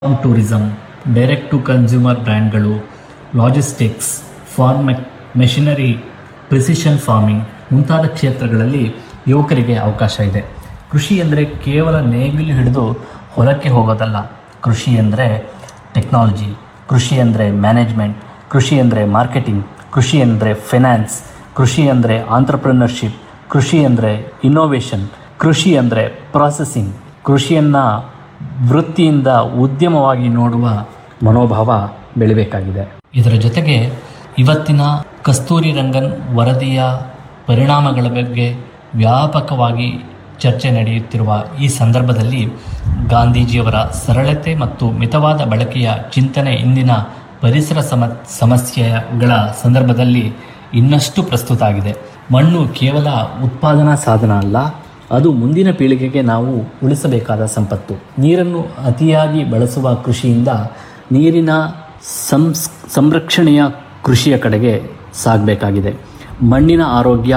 tourism direct to consumer ಬ್ರ್ಯಾಂಡ್ಗಳು logistics farm machinery precision farming ಮುಂತಾದ ಕ್ಷೇತ್ರಗಳಲ್ಲಿ ಯುವಕರಿಗೆ ಅವಕಾಶ ಇದೆ ಕೃಷಿ ಅಂದರೆ ಕೇವಲ ನೇಗಿಲು ಹಿಡಿದು ಹೊಲಕ್ಕೆ ಹೋಗೋದಲ್ಲ ಕೃಷಿ ಅಂದರೆ ಟೆಕ್ನಾಲಜಿ ಕೃಷಿ ಅಂದರೆ ಮ್ಯಾನೇಜ್ಮೆಂಟ್ ಕೃಷಿ ಅಂದರೆ ಮಾರ್ಕೆಟಿಂಗ್ ಕೃಷಿ ಅಂದರೆ ಫಿನಾನ್ಸ್ ಕೃಷಿ ಅಂದರೆ ಆಂಟ್ರಪ್ರಿನರ್ಶಿಪ್ ಕೃಷಿ ಅಂದರೆ ಇನ್ನೋವೇಷನ್ ಕೃಷಿ ಅಂದರೆ ಪ್ರಾಸೆಸಿಂಗ್ ಕೃಷಿಯನ್ನು ವೃತ್ತಿಯಿಂದ ಉದ್ಯಮವಾಗಿ ನೋಡುವ ಮನೋಭಾವ ಬೆಳಿಬೇಕಾಗಿದೆ ಇದರ ಜೊತೆಗೆ ಇವತ್ತಿನ ಕಸ್ತೂರಿ ರಂಗನ್ ವರದಿಯ ಪರಿಣಾಮಗಳ ಬಗ್ಗೆ ವ್ಯಾಪಕವಾಗಿ ಚರ್ಚೆ ನಡೆಯುತ್ತಿರುವ ಈ ಸಂದರ್ಭದಲ್ಲಿ ಗಾಂಧೀಜಿಯವರ ಸರಳತೆ ಮತ್ತು ಮಿತವಾದ ಬಳಕೆಯ ಚಿಂತನೆ ಇಂದಿನ ಪರಿಸರ ಸಮ ಸಮಸ್ಯೆಗಳ ಸಂದರ್ಭದಲ್ಲಿ ಇನ್ನಷ್ಟು ಪ್ರಸ್ತುತ ಆಗಿದೆ ಮಣ್ಣು ಕೇವಲ ಉತ್ಪಾದನಾ ಸಾಧನ ಅಲ್ಲ ಅದು ಮುಂದಿನ ಪೀಳಿಗೆಗೆ ನಾವು ಉಳಿಸಬೇಕಾದ ಸಂಪತ್ತು ನೀರನ್ನು ಅತಿಯಾಗಿ ಬಳಸುವ ಕೃಷಿಯಿಂದ ನೀರಿನ ಸಂಸ್ ಸಂರಕ್ಷಣೆಯ ಕೃಷಿಯ ಕಡೆಗೆ ಸಾಗಬೇಕಾಗಿದೆ ಮಣ್ಣಿನ ಆರೋಗ್ಯ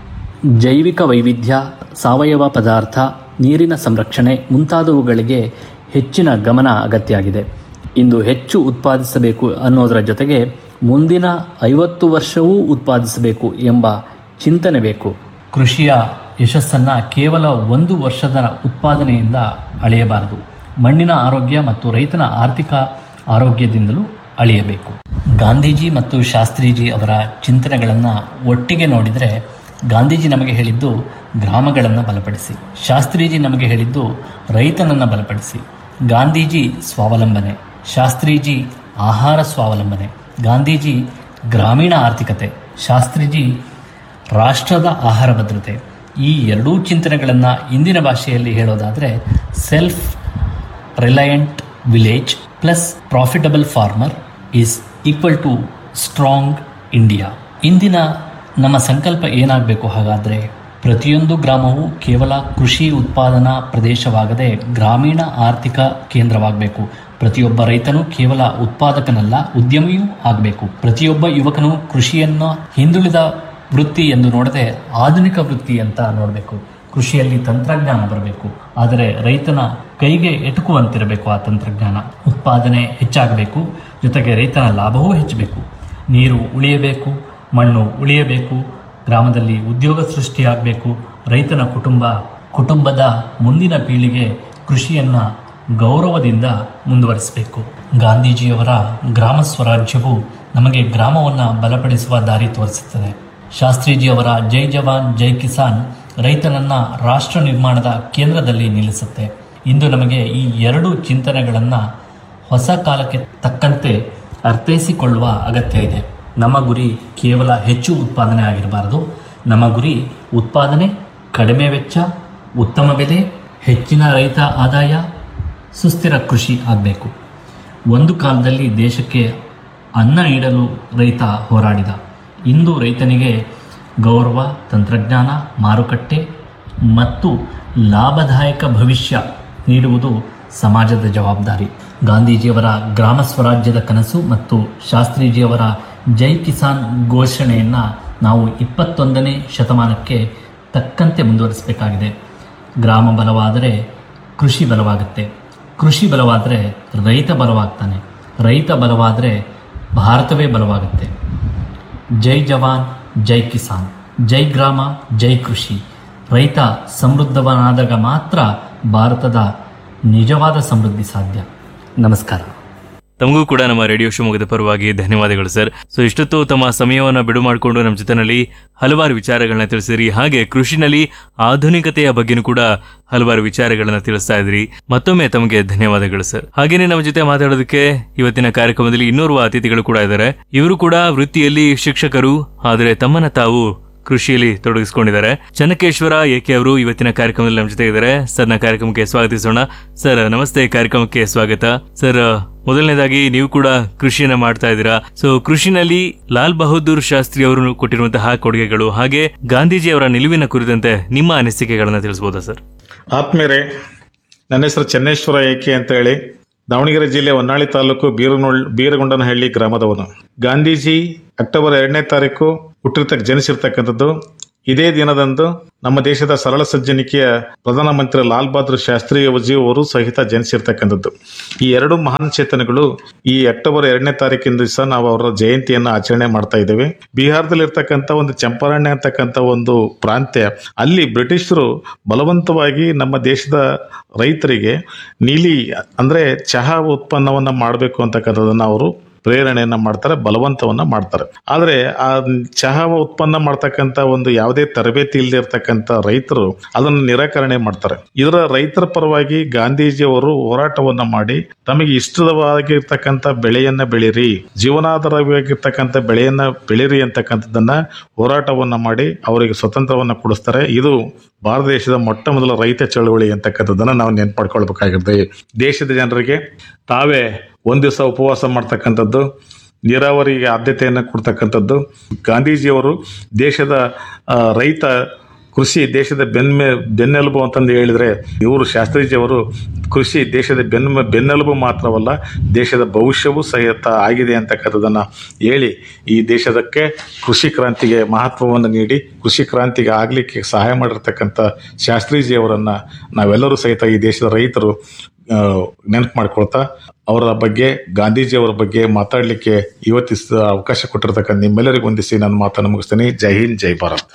ಜೈವಿಕ ವೈವಿಧ್ಯ ಸಾವಯವ ಪದಾರ್ಥ ನೀರಿನ ಸಂರಕ್ಷಣೆ ಮುಂತಾದವುಗಳಿಗೆ ಹೆಚ್ಚಿನ ಗಮನ ಅಗತ್ಯ ಆಗಿದೆ ಇಂದು ಹೆಚ್ಚು ಉತ್ಪಾದಿಸಬೇಕು ಅನ್ನೋದರ ಜೊತೆಗೆ ಮುಂದಿನ ಐವತ್ತು ವರ್ಷವೂ ಉತ್ಪಾದಿಸಬೇಕು ಎಂಬ ಚಿಂತನೆ ಬೇಕು ಕೃಷಿಯ ಯಶಸ್ಸನ್ನು ಕೇವಲ ಒಂದು ವರ್ಷದ ಉತ್ಪಾದನೆಯಿಂದ ಅಳೆಯಬಾರದು ಮಣ್ಣಿನ ಆರೋಗ್ಯ ಮತ್ತು ರೈತನ ಆರ್ಥಿಕ ಆರೋಗ್ಯದಿಂದಲೂ ಅಳೆಯಬೇಕು ಗಾಂಧೀಜಿ ಮತ್ತು ಶಾಸ್ತ್ರೀಜಿ ಅವರ ಚಿಂತನೆಗಳನ್ನು ಒಟ್ಟಿಗೆ ನೋಡಿದರೆ ಗಾಂಧೀಜಿ ನಮಗೆ ಹೇಳಿದ್ದು ಗ್ರಾಮಗಳನ್ನು ಬಲಪಡಿಸಿ ಶಾಸ್ತ್ರೀಜಿ ನಮಗೆ ಹೇಳಿದ್ದು ರೈತನನ್ನು ಬಲಪಡಿಸಿ ಗಾಂಧೀಜಿ ಸ್ವಾವಲಂಬನೆ ಶಾಸ್ತ್ರೀಜಿ ಆಹಾರ ಸ್ವಾವಲಂಬನೆ ಗಾಂಧೀಜಿ ಗ್ರಾಮೀಣ ಆರ್ಥಿಕತೆ ಶಾಸ್ತ್ರೀಜಿ ರಾಷ್ಟ್ರದ ಆಹಾರ ಭದ್ರತೆ ಈ ಎರಡೂ ಚಿಂತನೆಗಳನ್ನು ಇಂದಿನ ಭಾಷೆಯಲ್ಲಿ ಹೇಳೋದಾದರೆ self reliant village plus profitable farmer is equal to strong India ಇಂದಿನ ನಮ್ಮ ಸಂಕಲ್ಪ ಏನಾಗಬೇಕು ಹಾಗಾದರೆ ಪ್ರತಿಯೊಂದು ಗ್ರಾಮವು ಕೇವಲ ಕೃಷಿ ಉತ್ಪಾದನಾ ಪ್ರದೇಶವಾಗದೆ ಗ್ರಾಮೀಣ ಆರ್ಥಿಕ ಕೇಂದ್ರವಾಗಬೇಕು ಪ್ರತಿಯೊಬ್ಬ ರೈತನು ಕೇವಲ ಉತ್ಪಾದಕನಲ್ಲ ಉದ್ಯಮಿಯೂ ಆಗಬೇಕು ಪ್ರತಿಯೊಬ್ಬ ಯುವಕನು ಕೃಷಿಯನ್ನು ಹಿಂದುಳಿದ ವೃತ್ತಿ ಎಂದು ನೋಡದೆ ಆಧುನಿಕ ವೃತ್ತಿ ಅಂತ ನೋಡಬೇಕು ಕೃಷಿಯಲ್ಲಿ ತಂತ್ರಜ್ಞಾನ ಬರಬೇಕು ಆದರೆ ರೈತನ ಕೈಗೆ ಎಟುಕುವಂತಿರಬೇಕು ಆ ತಂತ್ರಜ್ಞಾನ ಉತ್ಪಾದನೆ ಹೆಚ್ಚಾಗಬೇಕು ಜೊತೆಗೆ ರೈತನ ಲಾಭವೂ ಹೆಚ್ಚಬೇಕು ನೀರು ಉಳಿಯಬೇಕು ಮಣ್ಣು ಉಳಿಯಬೇಕು ಗ್ರಾಮದಲ್ಲಿ ಉದ್ಯೋಗ ಸೃಷ್ಟಿಯಾಗಬೇಕು ರೈತನ ಕುಟುಂಬ ಕುಟುಂಬದ ಮುಂದಿನ ಪೀಳಿಗೆ ಕೃಷಿಯನ್ನು ಗೌರವದಿಂದ ಮುಂದುವರಿಸಬೇಕು ಗಾಂಧೀಜಿಯವರ ಗ್ರಾಮ ಸ್ವರಾಜ್ಯವು ನಮಗೆ ಗ್ರಾಮವನ್ನು ಬಲಪಡಿಸುವ ದಾರಿ ತೋರಿಸುತ್ತದೆ ಶಾಸ್ತ್ರೀಜಿಯವರ ಜೈ ಜವಾನ್ ಜೈ ಕಿಸಾನ್ ರೈತನನ್ನು ರಾಷ್ಟ್ರ ನಿರ್ಮಾಣದ ಕೇಂದ್ರದಲ್ಲಿ ನಿಲ್ಲಿಸುತ್ತೆ ಇಂದು ನಮಗೆ ಈ ಎರಡು ಚಿಂತನೆಗಳನ್ನು ಹೊಸ ಕಾಲಕ್ಕೆ ತಕ್ಕಂತೆ ಅರ್ಥೈಸಿಕೊಳ್ಳುವ ಅಗತ್ಯ ಇದೆ ನಮ್ಮ ಗುರಿ ಕೇವಲ ಹೆಚ್ಚು ಉತ್ಪಾದನೆ ಆಗಿರಬಾರದು ನಮ್ಮ ಗುರಿ ಉತ್ಪಾದನೆ ಕಡಿಮೆ ವೆಚ್ಚ ಉತ್ತಮ ಬೆಲೆ ಹೆಚ್ಚಿನ ರೈತ ಆದಾಯ ಸುಸ್ಥಿರ ಕೃಷಿ ಆಗಬೇಕು ಒಂದು ಕಾಲದಲ್ಲಿ ದೇಶಕ್ಕೆ ಅನ್ನ ನೀಡಲು ರೈತ ಹೋರಾಡಿದ ಇಂದು ರೈತನಿಗೆ ಗೌರವ ತಂತ್ರಜ್ಞಾನ ಮಾರುಕಟ್ಟೆ ಮತ್ತು ಲಾಭದಾಯಕ ಭವಿಷ್ಯ ನೀಡುವುದು ಸಮಾಜದ ಜವಾಬ್ದಾರಿ ಗಾಂಧೀಜಿಯವರ ಗ್ರಾಮ ಸ್ವರಾಜ್ಯದ ಕನಸು ಮತ್ತು ಶಾಸ್ತ್ರೀಜಿಯವರ ಜೈ ಕಿಸಾನ್ ಘೋಷಣೆಯನ್ನು ನಾವು ಇಪ್ಪತ್ತೊಂದನೇ ಶತಮಾನಕ್ಕೆ ತಕ್ಕಂತೆ ಮುಂದುವರಿಸಬೇಕಾಗಿದೆ ಗ್ರಾಮ ಬಲವಾದರೆ ಕೃಷಿ ಬಲವಾಗುತ್ತೆ ಕೃಷಿ ಬಲವಾದರೆ ರೈತ ಬಲವಾಗ್ತಾನೆ ರೈತ ಬಲವಾದರೆ ಭಾರತವೇ ಬಲವಾಗುತ್ತೆ ಜೈ ಜವಾನ್ ಜೈ ಕಿಸಾನ್ ಜೈ ಗ್ರಾಮ ಜೈ ಕೃಷಿ ರೈತ ಸಮೃದ್ಧವನಾದಾಗ ಮಾತ್ರ ಭಾರತದ ನಿಜವಾದ ಸಮೃದ್ಧಿ ಸಾಧ್ಯ ನಮಸ್ಕಾರ ತಮಗೂ ಕೂಡ ನಮ್ಮ ರೇಡಿಯೋ ಶಿವಮೊಗ್ಗದ ಪರವಾಗಿ ಧನ್ಯವಾದಗಳು ಸರ್ ಸೊ ಇಷ್ಟೊತ್ತು ತಮ್ಮ ಸಮಯವನ್ನು ಬಿಡು ಮಾಡಿಕೊಂಡು ನಮ್ಮ ಜೊತೆನಲ್ಲಿ ಹಲವಾರು ವಿಚಾರಗಳನ್ನ ತಿಳಿಸಿದ್ರಿ ಹಾಗೆ ಕೃಷಿನಲ್ಲಿ ಆಧುನಿಕತೆಯ ಬಗ್ಗೆನೂ ಕೂಡ ಹಲವಾರು ವಿಚಾರಗಳನ್ನ ತಿಳಿಸ್ತಾ ಇದ್ರಿ ಮತ್ತೊಮ್ಮೆ ತಮಗೆ ಧನ್ಯವಾದಗಳು ಸರ್ ಹಾಗೇನೆ ನಮ್ಮ ಜೊತೆ ಮಾತಾಡೋದಕ್ಕೆ ಇವತ್ತಿನ ಕಾರ್ಯಕ್ರಮದಲ್ಲಿ ಇನ್ನೋರ್ವ ಅತಿಥಿಗಳು ಕೂಡ ಇದ್ದಾರೆ ಇವರು ಕೂಡ ವೃತ್ತಿಯಲ್ಲಿ ಶಿಕ್ಷಕರು ಆದರೆ ತಮ್ಮನ್ನ ತಾವು ಕೃಷಿಯಲ್ಲಿ ತೊಡಗಿಸಿಕೊಂಡಿದ್ದಾರೆ ಚನ್ನಕೇಶ್ವರ ಏಕೆ ಅವರು ಇವತ್ತಿನ ಕಾರ್ಯಕ್ರಮದಲ್ಲಿ ನಮ್ಮ ಜೊತೆ ಇದ್ದಾರೆ ಸರ್ನ ಕಾರ್ಯಕ್ರಮಕ್ಕೆ ಸ್ವಾಗತಿಸೋಣ ಸರ್ ನಮಸ್ತೆ ಕಾರ್ಯಕ್ರಮಕ್ಕೆ ಸ್ವಾಗತ ಸರ್ ಮೊದಲನೇದಾಗಿ ನೀವು ಕೂಡ ಕೃಷಿಯನ್ನ ಮಾಡ್ತಾ ಇದ್ದೀರಾ ಸೊ ಕೃಷಿನಲ್ಲಿ ಲಾಲ್ ಬಹದ್ದೂರ್ ಶಾಸ್ತ್ರಿ ಅವರು ಕೊಟ್ಟಿರುವಂತಹ ಕೊಡುಗೆಗಳು ಹಾಗೆ ಗಾಂಧೀಜಿ ಅವರ ನಿಲುವಿನ ಕುರಿತಂತೆ ನಿಮ್ಮ ಅನಿಸಿಕೆಗಳನ್ನ ತಿಳಿಸಬಹುದಾ ಸರ್ ಆತ್ಮೀಯರೇ ನನ್ನ ಹೆಸರು ಚೆನ್ನೇಶ್ವರ ಏಕೆ ಅಂತ ಹೇಳಿ ದಾವಣಗೆರೆ ಜಿಲ್ಲೆ ಹೊನ್ನಾಳಿ ತಾಲೂಕು ಬೀರನೊಳ್ ಬೀರಗೊಂಡನಹಳ್ಳಿ ಗ್ರಾಮದವನು ಗಾಂಧೀಜಿ ಅಕ್ಟೋಬರ್ ಎರಡನೇ ತಾರೀಕು ಹುಟ್ಟಿರ್ತಕ್ಕ ಜನಿಸಿರ್ತಕ್ಕಂಥದ್ದು ಇದೇ ದಿನದಂದು ನಮ್ಮ ದೇಶದ ಸರಳ ಸಜ್ಜನಿಕೆಯ ಪ್ರಧಾನಮಂತ್ರಿ ಲಾಲ್ ಬಹದ್ದೂರ್ ಶಾಸ್ತ್ರಿ ಅವಜಿ ಅವರು ಸಹಿತ ಜನಿಸಿರ್ತಕ್ಕಂಥದ್ದು ಈ ಎರಡು ಮಹಾನ್ ಚೇತನಗಳು ಈ ಅಕ್ಟೋಬರ್ ಎರಡನೇ ತಾರೀಕಿನ ದಿವಸ ನಾವು ಅವರ ಜಯಂತಿಯನ್ನು ಆಚರಣೆ ಮಾಡ್ತಾ ಇದ್ದೇವೆ ಬಿಹಾರದಲ್ಲಿ ಇರ್ತಕ್ಕಂಥ ಒಂದು ಚಂಪಾರಣ್ಯ ಅಂತಕ್ಕಂಥ ಒಂದು ಪ್ರಾಂತ್ಯ ಅಲ್ಲಿ ಬ್ರಿಟಿಷರು ಬಲವಂತವಾಗಿ ನಮ್ಮ ದೇಶದ ರೈತರಿಗೆ ನೀಲಿ ಅಂದ್ರೆ ಚಹಾ ಉತ್ಪನ್ನವನ್ನ ಮಾಡಬೇಕು ಅಂತಕ್ಕಂಥದ್ದನ್ನ ಅವರು ಪ್ರೇರಣೆಯನ್ನ ಮಾಡ್ತಾರೆ ಬಲವಂತವನ್ನ ಮಾಡ್ತಾರೆ ಆದ್ರೆ ಆ ಚಹಾ ಉತ್ಪನ್ನ ಮಾಡ್ತಕ್ಕಂಥ ಒಂದು ಯಾವುದೇ ತರಬೇತಿ ಇಲ್ಲದೆ ಇರ್ತಕ್ಕಂಥ ರೈತರು ಅದನ್ನು ನಿರಾಕರಣೆ ಮಾಡ್ತಾರೆ ಇದರ ರೈತರ ಪರವಾಗಿ ಗಾಂಧೀಜಿಯವರು ಹೋರಾಟವನ್ನ ಮಾಡಿ ತಮಗೆ ಇಷ್ಟವಾಗಿರ್ತಕ್ಕಂಥ ಬೆಳೆಯನ್ನ ಬೆಳೀರಿ ಜೀವನಾಧಾರವಾಗಿರ್ತಕ್ಕಂಥ ಬೆಳೆಯನ್ನ ಬೆಳೀರಿ ಅಂತಕ್ಕಂಥದ್ದನ್ನ ಹೋರಾಟವನ್ನ ಮಾಡಿ ಅವರಿಗೆ ಸ್ವತಂತ್ರವನ್ನ ಕೊಡಿಸ್ತಾರೆ ಇದು ಭಾರತ ದೇಶದ ಮೊಟ್ಟ ಮೊದಲ ರೈತ ಚಳವಳಿ ಅಂತಕ್ಕಂಥದ್ದನ್ನ ನಾವು ನೆನ್ಪು ಮಾಡ್ಕೊಳ್ಬೇಕಾಗಿದೆ ದೇಶದ ಜನರಿಗೆ ತಾವೇ ಒಂದ್ ದಿವಸ ಉಪವಾಸ ಮಾಡ್ತಕ್ಕಂಥದ್ದು ನೀರಾವರಿಗೆ ಆದ್ಯತೆಯನ್ನು ಕೊಡ್ತಕ್ಕಂಥದ್ದು ಗಾಂಧೀಜಿಯವರು ದೇಶದ ಆ, ರೈತ ಕೃಷಿ ದೇಶದ ಬೆನ್ಮೆ ಬೆನ್ನೆಲುಬು ಅಂತಂದು ಹೇಳಿದ್ರೆ ಇವರು ಶಾಸ್ತ್ರೀಜಿಯವರು ಕೃಷಿ ದೇಶದ ಬೆನ್ನ ಬೆನ್ನೆಲುಬು ಮಾತ್ರವಲ್ಲ ದೇಶದ ಭವಿಷ್ಯವೂ ಸಹಿತ ಆಗಿದೆ ಅಂತಕ್ಕಂಥದ್ದನ್ನ ಹೇಳಿ ಈ ದೇಶದಕ್ಕೆ ಕೃಷಿ ಕ್ರಾಂತಿಗೆ ಮಹತ್ವವನ್ನು ನೀಡಿ ಕೃಷಿ ಕ್ರಾಂತಿಗೆ ಆಗ್ಲಿಕ್ಕೆ ಸಹಾಯ ಮಾಡಿರ್ತಕ್ಕಂಥ ಶಾಸ್ತ್ರೀಜಿಯವರನ್ನ ನಾವೆಲ್ಲರೂ ಸಹಿತ ಈ ದೇಶದ ರೈತರು ನೆನಪು ಮಾಡ್ಕೊಳ್ತಾ ಅವರ ಬಗ್ಗೆ ಗಾಂಧೀಜಿಯವರ ಬಗ್ಗೆ ಮಾತಾಡಲಿಕ್ಕೆ ಇವತ್ತಿನ ಅವಕಾಶ ಕೊಟ್ಟಿರ್ತಕ್ಕಂಥ ನಿಮ್ಮೆಲ್ಲರಿಗೂ ಹೊಂದಿಸಿ ನಾನು ಮಾತನ್ನು ಮುಗಿಸ್ತೀನಿ ಜೈ ಹಿಂದ್ ಜೈ ಭಾರತ್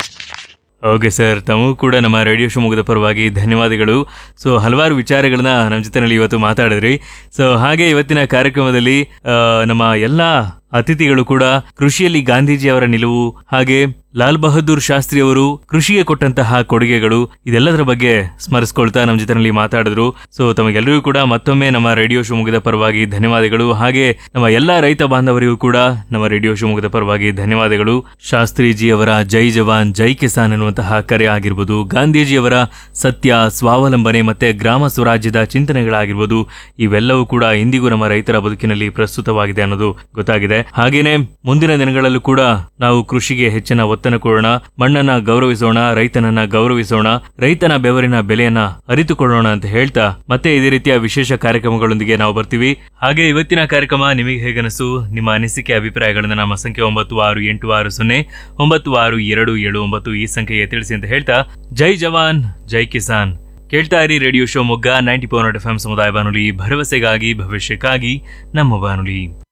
ಓಕೆ ಸರ್ ತಮಗೂ ಕೂಡ ನಮ್ಮ ರೇಡಿಯೋ ಶಿವಮೊಗ್ಗದ ಪರವಾಗಿ ಧನ್ಯವಾದಗಳು ಸೊ ಹಲವಾರು ವಿಚಾರಗಳನ್ನ ನಮ್ಮ ಜೊತೆನಲ್ಲಿ ಇವತ್ತು ಮಾತಾಡಿದ್ರಿ ಸೊ ಹಾಗೆ ಇವತ್ತಿನ ಕಾರ್ಯಕ್ರಮದಲ್ಲಿ ಆ, ನಮ್ಮ ಎಲ್ಲ ಅತಿಥಿಗಳು ಕೂಡ ಕೃಷಿಯಲ್ಲಿ ಗಾಂಧೀಜಿ ಅವರ ನಿಲುವು ಹಾಗೆ ಲಾಲ್ ಬಹದ್ದೂರ್ ಶಾಸ್ತ್ರಿ ಅವರು ಕೃಷಿಗೆ ಕೊಟ್ಟಂತಹ ಕೊಡುಗೆಗಳು ಇದೆಲ್ಲದರ ಬಗ್ಗೆ ಸ್ಮರಿಸ್ಕೊಳ್ತಾ ನಮ್ಮ ಜೊತೆನಲ್ಲಿ ಮಾತಾಡಿದ್ರು ಸೊ ತಮಗೆಲ್ಲರಿಗೂ ಕೂಡ ಮತ್ತೊಮ್ಮೆ ನಮ್ಮ ರೇಡಿಯೋ ಶಿವಮೊಗ್ಗದ ಪರವಾಗಿ ಧನ್ಯವಾದಗಳು ಹಾಗೆ ನಮ್ಮ ಎಲ್ಲಾ ರೈತ ಬಾಂಧವರಿಗೂ ಕೂಡ ನಮ್ಮ ರೇಡಿಯೋ ಶಿವಮೊಗ್ಗದ ಪರವಾಗಿ ಧನ್ಯವಾದಗಳು ಶಾಸ್ತ್ರೀಜಿ ಅವರ ಜೈ ಜವಾನ್ ಜೈ ಕಿಸಾನ್ ಎನ್ನುವಂತಹ ಕರೆ ಆಗಿರ್ಬೋದು ಗಾಂಧೀಜಿಯವರ ಸತ್ಯ ಸ್ವಾವಲಂಬನೆ ಮತ್ತೆ ಗ್ರಾಮ ಸ್ವರಾಜ್ಯದ ಚಿಂತನೆಗಳಾಗಿರ್ಬೋದು ಇವೆಲ್ಲವೂ ಕೂಡ ಇಂದಿಗೂ ನಮ್ಮ ರೈತರ ಬದುಕಿನಲ್ಲಿ ಪ್ರಸ್ತುತವಾಗಿದೆ ಅನ್ನೋದು ಗೊತ್ತಾಗಿದೆ ಹಾಗೇನೆ ಮುಂದಿನ ದಿನಗಳಲ್ಲೂ ಕೂಡ ನಾವು ಕೃಷಿಗೆ ಹೆಚ್ಚಿನ ಒತ್ತನ್ನು ಕೊಡೋಣ ಮಣ್ಣನ್ನ ಗೌರವಿಸೋಣ ರೈತನನ್ನ ಗೌರವಿಸೋಣ ರೈತನ ಬೆವರಿನ ಬೆಲೆಯನ್ನ ಅರಿತುಕೊಳ್ಳೋಣ ಅಂತ ಹೇಳ್ತಾ ಮತ್ತೆ ಇದೇ ರೀತಿಯ ವಿಶೇಷ ಕಾರ್ಯಕ್ರಮಗಳೊಂದಿಗೆ ನಾವು ಬರ್ತೀವಿ ಹಾಗೆ ಇವತ್ತಿನ ಕಾರ್ಯಕ್ರಮ ನಿಮಗೆ ಹೇಗನಸು ನಿಮ್ಮ ಅನಿಸಿಕೆ ಅಭಿಪ್ರಾಯಗಳನ್ನ ನಮ್ಮ ಸಂಖ್ಯೆ ಒಂಬತ್ತು ಆರು ಎಂಟು ಆರು ಸೊನ್ನೆ ಒಂಬತ್ತು ಆರು ಎರಡು ಏಳು ಒಂಬತ್ತು ಈ ಸಂಖ್ಯೆಗೆ ತಿಳಿಸಿ ಅಂತ ಹೇಳ್ತಾ ಜೈ ಜವಾನ್ ಜೈ ಕಿಸಾನ್ ಕೇಳ್ತಾ ಇರಿ ರೇಡಿಯೋ ಶಿವಮೊಗ್ಗ ನೈಂಟಿ ಫೋರ್ ನಾಟ್ ಎಫ್ ಎಂ ಸಮುದಾಯ ಬಾನುಲಿ ಭರವಸೆಗಾಗಿ ಭವಿಷ್ಯಕ್ಕಾಗಿ ನಮ್ಮ ಬಾನುಲಿ